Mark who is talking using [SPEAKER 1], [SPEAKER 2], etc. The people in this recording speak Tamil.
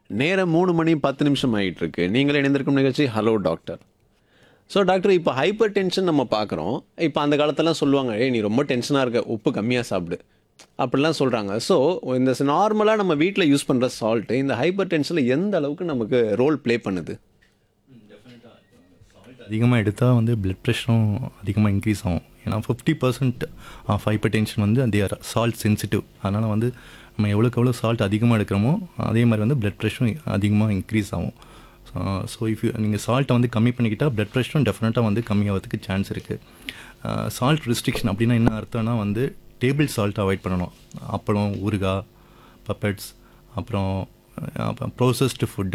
[SPEAKER 1] நேரம் மூணு மணி பத்து நிமிஷம் ஆகிட்டு இருக்கு நீங்களே இணைந்திருக்கும் நிகழ்ச்சி ஹலோ டாக்டர் ஸோ டாக்டர் இப்போ ஹைப்பர் டென்ஷன் நம்ம பார்க்குறோம் இப்போ அந்த காலத்துலலாம் சொல்லுவாங்க ஏய் நீ ரொம்ப டென்ஷனாக இருக்க உப்பு கம்மியாக சாப்பிடு அப்படிலாம் சொல்கிறாங்க ஸோ இந்த நார்மலாக நம்ம வீட்டில் யூஸ் பண்ணுற சால்ட்டு இந்த ஹைப்பர் டென்ஷனில் எந்த அளவுக்கு நமக்கு ரோல் ப்ளே பண்ணுது
[SPEAKER 2] அதிகமாக எடுத்தால் வந்து பிளட் ப்ரெஷரும் அதிகமாக இன்க்ரீஸ் ஆகும் ஏன்னா fifty percent of hypertension வந்து தே ஆர் சால்ட் சென்சிட்டிவ் அதனால் வந்து நம்ம எவ்வளோக்கு எவ்வளோ சால்ட் அதிகமாக எடுக்கிறோமோ அதே மாதிரி வந்து பிளட் ப்ரெஷரும் அதிகமாக இன்க்ரீஸ் ஆகும் ஸோ இஃப் நீங்கள் சால்ட்டை வந்து கம்மி பண்ணிக்கிட்டால் பிளட் ப்ரெஷரும் டெஃபினட்டாக வந்து கம்மியாகிறதுக்கு சான்ஸ் இருக்குது சால்ட் ரெஸ்ட்ரிக்ஷன் அப்படின்னா என்ன அர்த்தம்னா வந்து டேபிள் சால்ட் அவாய்ட் பண்ணணும் அப்பளம் ஊறுகாய் பப்பட்ஸ் அப்புறம் அப்புறம் ப்ரோசஸ்டு ஃபுட்டு